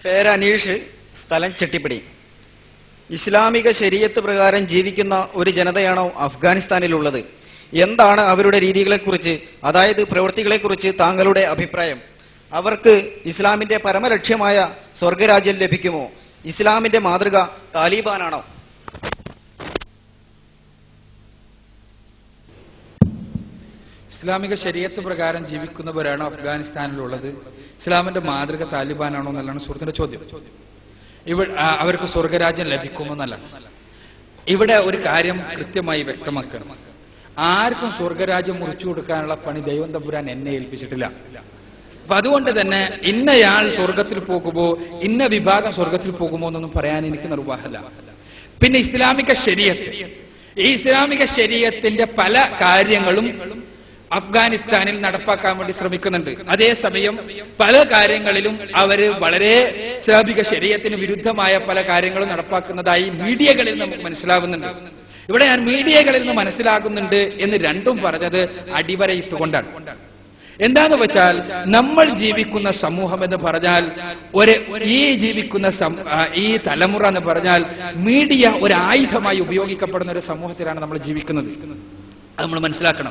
പേര് അനീഷ് സ്ഥലം ചെട്ടിപ്പടി ഇസ്ലാമിക ശരീഅത്ത് പ്രകാരം ജീവിക്കുന്ന ഒരു ജനതയാണോ അഫ്ഗാനിസ്ഥാനിലുള്ളത് എന്താണ് അവരുടെ രീതികളെക്കുറിച്ച് അതായത് പ്രവൃത്തികളെക്കുറിച്ച് താങ്കളുടെ അഭിപ്രായം അവർക്ക് ഇസ്ലാമിന്റെ പരമലക്ഷ്യമായ സ്വർഗരാജ്യം ലഭിക്കുമോ ഇസ്ലാമിന്റെ മാതൃക താലിബാനാണോ ഇസ്ലാമിക ശരീരത്ത് പ്രകാരം ജീവിക്കുന്നവരാണോ അഫ്ഗാനിസ്ഥാനിലുള്ളത് ഇസ്ലാമിന്റെ മാതൃക താലിബാനാണോ എന്നുള്ളതാണ് സുഹൃത്തിന്റെ ചോദ്യം ഇവിടെ ആ, അവർക്ക് സ്വർഗരാജ്യം ലഭിക്കുമെന്നല്ല ഇവിടെ ഒരു കാര്യം കൃത്യമായി വ്യക്തമാക്കണം ആർക്കും സ്വർഗരാജ്യം മുറിച്ചു കൊടുക്കാനുള്ള പണി ദൈവം തമ്പുരാൻ എന്നെ ഏൽപ്പിച്ചിട്ടില്ല അപ്പൊ അതുകൊണ്ട് തന്നെ ഇന്നയാൾ സ്വർഗത്തിൽ പോകുമോ ഇന്ന വിഭാഗം സ്വർഗത്തിൽ പോകുമോ എന്നൊന്നും പറയാൻ എനിക്ക് നിർവാഹമല്ല പിന്നെ ഇസ്ലാമിക ശരീരത്ത് ഈ ഇസ്ലാമിക ശരീരത്തിന്റെ പല കാര്യങ്ങളും അഫ്ഗാനിസ്ഥാനിൽ നടപ്പാക്കാൻ വേണ്ടി ശ്രമിക്കുന്നുണ്ട് അതേസമയം പല കാര്യങ്ങളിലും അവര് വളരെ ഇസ്ലാമിക ശരീരത്തിന് വിരുദ്ധമായ പല കാര്യങ്ങളും നടപ്പാക്കുന്നതായി മീഡിയകളിൽ നമുക്ക് മനസ്സിലാവുന്നുണ്ട് ഇവിടെ ഞാൻ മീഡിയകളിൽ നിന്ന് മനസ്സിലാകുന്നുണ്ട് എന്ന് രണ്ടും പറഞ്ഞത് അടിവരയിട്ടുകൊണ്ടാണ് എന്താന്ന് വെച്ചാൽ നമ്മൾ ജീവിക്കുന്ന സമൂഹം എന്ന് പറഞ്ഞാൽ ഒരു ഈ ജീവിക്കുന്ന സം- ആ, ഈ തലമുറ എന്ന് പറഞ്ഞാൽ മീഡിയ ഒരു ആയുധമായി ഉപയോഗിക്കപ്പെടുന്ന ഒരു സമൂഹത്തിലാണ് നമ്മൾ ജീവിക്കുന്നത് അത് നമ്മൾ മനസ്സിലാക്കണം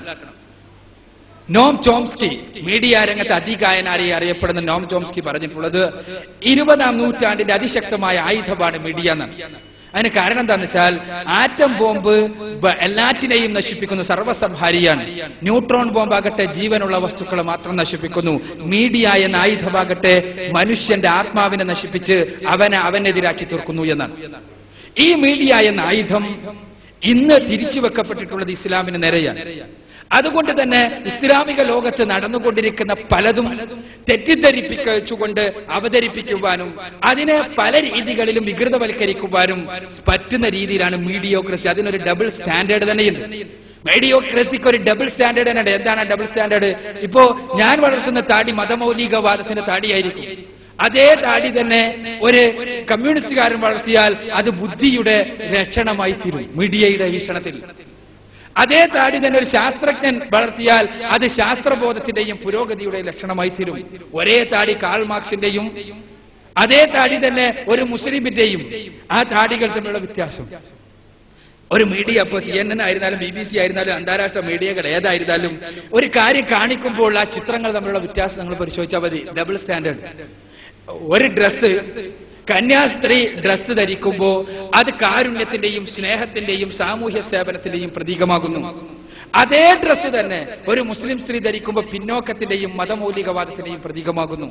നോം ചോംസ്കി മീഡിയ രംഗത്ത് അതികായനായി അറിയപ്പെടുന്ന നോം ചോംസ്കി പറഞ്ഞിട്ടുള്ളത് ഇരുപതാം നൂറ്റാണ്ടിന്റെ അതിശക്തമായ ആയുധമാണ് മീഡിയ എന്നാണ് അതിന് കാരണം എന്താന്ന് വെച്ചാൽ ആറ്റം ബോംബ് ബ- എല്ലാറ്റിനെയും നശിപ്പിക്കുന്ന സർവ്വസംഹാരിയാണ് ന്യൂട്രോൺ ബോംബാകട്ടെ ജീവനുള്ള വസ്തുക്കളെ മാത്രം നശിപ്പിക്കുന്നു മീഡിയ എന്ന ആയുധമാകട്ടെ മനുഷ്യന്റെ ആത്മാവിനെ നശിപ്പിച്ച് അവനെ അവനെതിരാക്കി തീർക്കുന്നു എന്നാണ് ഈ മീഡിയ എന്ന ആയുധം ഇന്ന് തിരിച്ചു വെക്കപ്പെട്ടിട്ടുള്ളത് ഇസ്ലാമിന് നേരെയാണ് അതുകൊണ്ട് തന്നെ ഇസ്ലാമിക ലോകത്ത് നടന്നുകൊണ്ടിരിക്കുന്ന പലതും തെറ്റിദ്ധരിപ്പിച്ചുകൊണ്ട് അവതരിപ്പിക്കുവാനും അതിനെ പല രീതികളിലും വികൃതവൽക്കരിക്കുവാനും പറ്റുന്ന രീതിയിലാണ് മീഡിയോക്രസി അതിനൊരു ഡബിൾ സ്റ്റാൻഡേർഡ് തന്നെയുണ്ട് മീഡിയോക്രസിക്ക് ഒരു ഡബിൾ സ്റ്റാൻഡേർഡ് തന്നെ എന്താണ് ആ ഡബിൾ സ്റ്റാൻഡേർഡ് ഇപ്പോ ഞാൻ വളർത്തുന്ന താടി മതമൗലികവാദത്തിന്റെ താടിയായിരിക്കും അതേ താടി തന്നെ ഒരു കമ്മ്യൂണിസ്റ്റുകാരൻ വളർത്തിയാൽ അത് ബുദ്ധിയുടെ ലക്ഷണമായി തീരും മീഡിയയുടെ വീക്ഷണത്തിൽ അതേ താടി തന്നെ ഒരു ശാസ്ത്രജ്ഞൻ വളർത്തിയാൽ അത് ശാസ്ത്രബോധത്തിന്റെയും പുരോഗതിയുടെ ലക്ഷണമായി തീരും ഒരേ താടി കാൾ മാർക്സിന്റെയും അതേ താടി തന്നെ ഒരു മുസ്ലിമിന്റെയും ആ താടികൾ തമ്മിലുള്ള വ്യത്യാസം ഒരു മീഡിയ ഇപ്പൊ സി എൻ എൻ ആയിരുന്നാലും ബി ബി സി ആയിരുന്നാലും അന്താരാഷ്ട്ര മീഡിയകൾ ഏതായിരുന്നാലും ഒരു കാര്യം കാണിക്കുമ്പോൾ ആ ചിത്രങ്ങൾ തമ്മിലുള്ള വ്യത്യാസം നിങ്ങൾ പരിശോധിച്ചാൽ മതി ഡബിൾ സ്റ്റാൻഡേർഡ് ഒരു ഡ്രസ്സ് കന്യാസ്ത്രീ ഡ്രസ്സ് ധരിക്കുമ്പോ അത് കാരുണ്യത്തിന്റെയും സ്നേഹത്തിന്റെയും സാമൂഹ്യ സേവനത്തിന്റെയും പ്രതീകമാകുന്നു അതേ ഡ്രസ്സ് തന്നെ ഒരു മുസ്ലിം സ്ത്രീ ധരിക്കുമ്പോൾ പിന്നോക്കത്തിന്റെയും മതമൗലികവാദത്തിന്റെയും പ്രതീകമാകുന്നു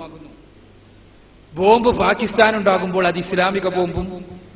ബോംബ് പാകിസ്ഥാൻ ഉണ്ടാകുമ്പോൾ അത് ഇസ്ലാമിക ബോംബും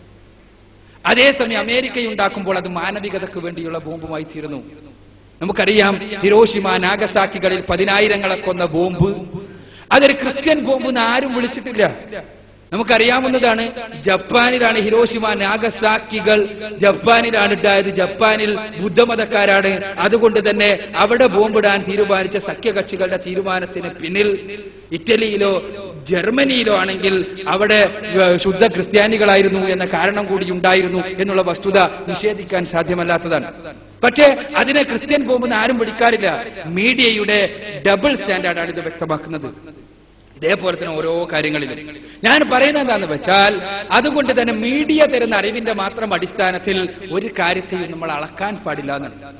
അതേസമയം അമേരിക്ക ഉണ്ടാക്കുമ്പോൾ അത് മാനവികതയ്ക്ക് വേണ്ടിയുള്ള ബോംബുമായി തീരുന്നു നമുക്കറിയാം ഹിരോഷിമ നാഗസാക്കികളിൽ പതിനായിരങ്ങളെ കൊന്ന ബോംബ് അതൊരു ക്രിസ്ത്യൻ ബോംബ് എന്ന് ആരും വിളിച്ചിട്ടില്ല നമുക്കറിയാവുന്നതാണ് ജപ്പാനിലാണ് ഹിരോഷിമ നാഗസാക്കികൾ ജപ്പാനിലാണ് ഉണ്ടായത് ജപ്പാനിൽ ബുദ്ധമതക്കാരാണ് അതുകൊണ്ട് തന്നെ അവിടെ ബോംബിടാൻ തീരുമാനിച്ച സഖ്യകക്ഷികളുടെ തീരുമാനത്തിന് പിന്നിൽ ഇറ്റലിയിലോ ജർമ്മനിയിലോ ആണെങ്കിൽ അവിടെ ഏർ, ശുദ്ധ ക്രിസ്ത്യാനികളായിരുന്നു എന്ന കാരണം കൂടി ഉണ്ടായിരുന്നു എന്നുള്ള വസ്തുത നിഷേധിക്കാൻ സാധ്യമല്ലാത്തതാണ് പക്ഷേ അതിനെ ക്രിസ്ത്യൻ ബോംബെന്ന് ആരും വിളിക്കാറില്ല മീഡിയയുടെ ഡബിൾ സ്റ്റാൻഡേർഡാണ് ഇത് വ്യക്തമാക്കുന്നത് ഇതേപോലെ തന്നെ ഓരോ കാര്യങ്ങളിലും ഞാൻ പറയുന്നത് എന്താന്ന് വെച്ചാൽ അതുകൊണ്ട് തന്നെ മീഡിയ തരുന്ന അറിവിന്റെ മാത്രം അടിസ്ഥാനത്തിൽ ഒരു കാര്യത്തെയും നമ്മൾ അളക്കാൻ പാടില്ല എന്നാണ്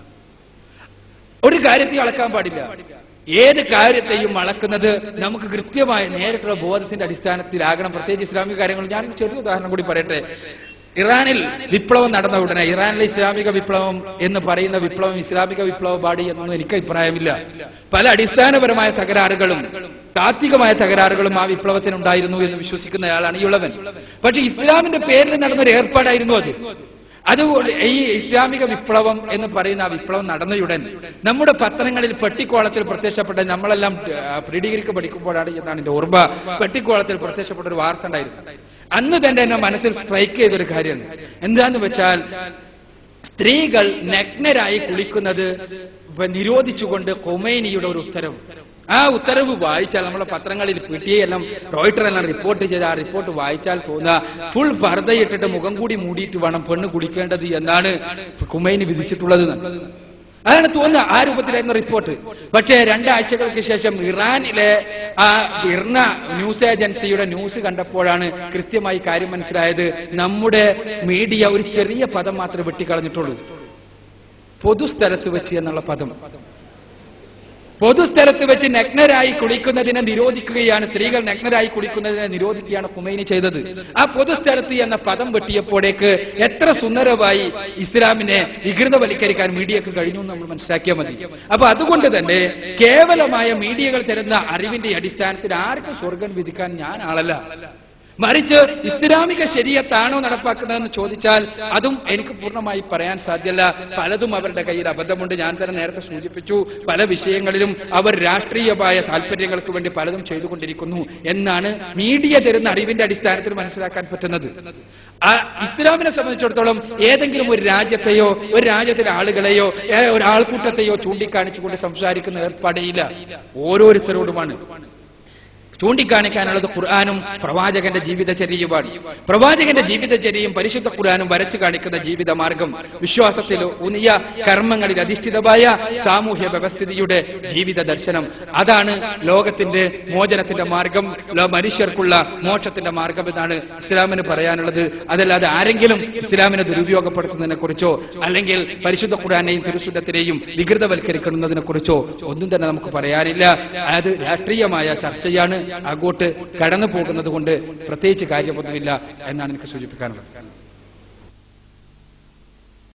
ഒരു കാര്യത്തെയും അളക്കാൻ പാടില്ല ഏത് കാര്യത്തെയും അളക്കുന്നത് നമുക്ക് കൃത്യമായ നേരിട്ടുള്ള ബോധത്തിന്റെ അടിസ്ഥാനത്തിലാകണം പ്രത്യേകിച്ച് ഇസ്ലാമിക കാര്യങ്ങൾ ഞാൻ ഒരു ചെറിയ ഉദാഹരണം കൂടി പറയട്ടെ ഇറാനിൽ വിപ്ലവം നടന്ന ഉടനെ ഇറാനിലെ ഇസ്ലാമിക വിപ്ലവം എന്ന് പറയുന്ന വിപ്ലവം ഇസ്ലാമിക വിപ്ലവ പാടി എന്നൊന്നും എനിക്ക് അഭിപ്രായമില്ല പല അടിസ്ഥാനപരമായ തകരാറുകളും താത്വികമായ തകരാറുകളും ആ വിപ്ലവത്തിനുണ്ടായിരുന്നു എന്ന് വിശ്വസിക്കുന്നയാളാണ് ഈ ഉള്ളവൻ പക്ഷെ ഇസ്ലാമിന്റെ പേരിൽ നടന്ന ഒരു ഏർപ്പാടായിരുന്നു അത് അതുകൊണ്ട് ഈ ഇസ്ലാമിക വിപ്ലവം എന്ന് പറയുന്ന ആ വിപ്ലവം നടന്നയുടൻ നമ്മുടെ പത്രങ്ങളിൽ പെട്ടിക്കോളത്തിൽ പ്രത്യക്ഷപ്പെട്ട നമ്മളെല്ലാം പ്രീ ഡിഗ്രിക്ക് പഠിക്കുമ്പോഴാണ് എന്നാണ് എന്റെ ഓർമ്മ പെട്ടിക്കോളത്തിൽ പ്രത്യക്ഷപ്പെട്ട ഒരു വാർത്ത ഉണ്ടായിരുന്നു അന്ന് തന്നെ എന്നെ മനസ്സിൽ സ്ട്രൈക്ക് ചെയ്തൊരു കാര്യമാണ് എന്താന്ന് വെച്ചാൽ സ്ത്രീകൾ നഗ്നരായി കുളിക്കുന്നത് ഇപ്പൊ നിരോധിച്ചുകൊണ്ട് കൊമേനിയുടെ ഒരു ഉത്തരവ് ആ ഉത്തരവ് വായിച്ചാൽ നമ്മുടെ പത്രങ്ങളിൽ പി ടി എല്ലാം റോയിട്ടർ എല്ലാം റിപ്പോർട്ട് ചെയ്ത ആ റിപ്പോർട്ട് വായിച്ചാൽ തോന്നുക ഫുൾ പർദ്ദയിട്ടിട്ട് മുഖം കൂടി മൂടിയിട്ട് വേണം പെണ്ണ് കുളിക്കേണ്ടത് എന്നാണ് കുമൈനി വിധിച്ചിട്ടുള്ളത് എന്ന്. അതാണ് തോന്നുന്നത് ആ രൂപത്തിലായിരുന്നു റിപ്പോർട്ട് പക്ഷേ രണ്ടാഴ്ചകൾക്ക് ശേഷം ഇറാനിലെ ആ ഇർണ ന്യൂസ് ഏജൻസിയുടെ ന്യൂസ് കണ്ടപ്പോഴാണ് കൃത്യമായി കാര്യം മനസ്സിലായത് നമ്മുടെ മീഡിയ ഒരു ചെറിയ പദം മാത്രമേ വെട്ടിക്കളഞ്ഞിട്ടുള്ളൂ പൊതുസ്ഥലത്ത് വെച്ച് എന്നുള്ള പദം പൊതുസ്ഥലത്ത് വെച്ച് നഗ്നരായി കുളിക്കുന്നതിനെ നിരോധിക്കുകയാണ് സ്ത്രീകൾ നഗ്നരായി കുളിക്കുന്നതിനെ നിരോധിക്കുകയാണ് കുമൈനി ചെയ്തത് ആ പൊതുസ്ഥലത്ത് എന്ന പദം വെട്ടിയപ്പോഴേക്ക് എത്ര സുന്ദരമായി ഇസ്ലാമിനെ വികൃതവൽക്കരിക്കാൻ മീഡിയക്ക് കഴിഞ്ഞു എന്ന് നമ്മൾ മനസ്സിലാക്കിയാൽ മതി അപ്പൊ അതുകൊണ്ട് തന്നെ കേവലമായ മീഡിയകൾ തരുന്ന അറിവിന്റെ അടിസ്ഥാനത്തിൽ ആർക്കും സ്വർഗം വിധിക്കാൻ ഞാൻ ആളല്ല മറിച്ച് ഇസ്ലാമിക ശരീരത്താണോ നടപ്പാക്കുന്നതെന്ന് ചോദിച്ചാൽ അതും എനിക്ക് പൂർണ്ണമായി പറയാൻ സാധ്യമല്ല പലതും അവരുടെ കയ്യിൽ അബദ്ധമുണ്ട് ഞാൻ തന്നെ നേരത്തെ സൂചിപ്പിച്ചു പല വിഷയങ്ങളിലും അവർ രാഷ്ട്രീയമായ താല്പര്യങ്ങൾക്ക് വേണ്ടി പലതും ചെയ്തുകൊണ്ടിരിക്കുന്നു എന്നാണ് മീഡിയ തരുന്ന അറിവിന്റെ അടിസ്ഥാനത്തിൽ മനസ്സിലാക്കാൻ പറ്റുന്നത് ആ ഇസ്ലാമിനെ സംബന്ധിച്ചിടത്തോളം ഏതെങ്കിലും ഒരു രാജ്യത്തെയോ ഒരു രാജ്യത്തിലെ ആളുകളെയോ ഏ, ഒരു ആൾക്കൂട്ടത്തെയോ ചൂണ്ടിക്കാണിച്ചുകൊണ്ട് സംസാരിക്കുന്ന ഏർപ്പാടേയില്ല ഓരോരുത്തരോടുമാണ് ചൂണ്ടിക്കാണിക്കാനുള്ളത് ഖുർആാനും പ്രവാചകന്റെ ജീവിതചര്യയുമാണ് പ്രവാചകന്റെ ജീവിതചര്യയും പരിശുദ്ധ ഖുർആാനും വരച്ചു കാണിക്കുന്ന ജീവിത മാർഗം വിശ്വാസത്തിൽ ഉനിയ കർമ്മങ്ങളിൽ അധിഷ്ഠിതമായ സാമൂഹ്യ വ്യവസ്ഥിതിയുടെ ജീവിത ദർശനം അതാണ് ലോകത്തിന്റെ മോചനത്തിന്റെ മാർഗം ലോ- മനുഷ്യർക്കുള്ള മോക്ഷത്തിന്റെ മാർഗം എന്നാണ് ഇസ്ലാമിന് പറയാനുള്ളത് അതല്ലാതെ ആരെങ്കിലും ഇസ്ലാമിനെ ദുരുപയോഗപ്പെടുത്തുന്നതിനെ കുറിച്ചോ അല്ലെങ്കിൽ പരിശുദ്ധ ഖുർആാനെയും തിരുസുന്നത്തിനെയും വികൃതവൽക്കരിക്കുന്നതിനെ കുറിച്ചോ ഒന്നും തന്നെ നമുക്ക് പറയാനില്ല അത് രാഷ്ട്രീയമായ ചർച്ചയാണ് അങ്ങോട്ട് കടന്നു പോകുന്നത് കൊണ്ട് പ്രത്യേകിച്ച് കാര്യമൊന്നുമില്ല എന്നാണ് എനിക്ക് സൂചിപ്പിക്കാനുള്ളത്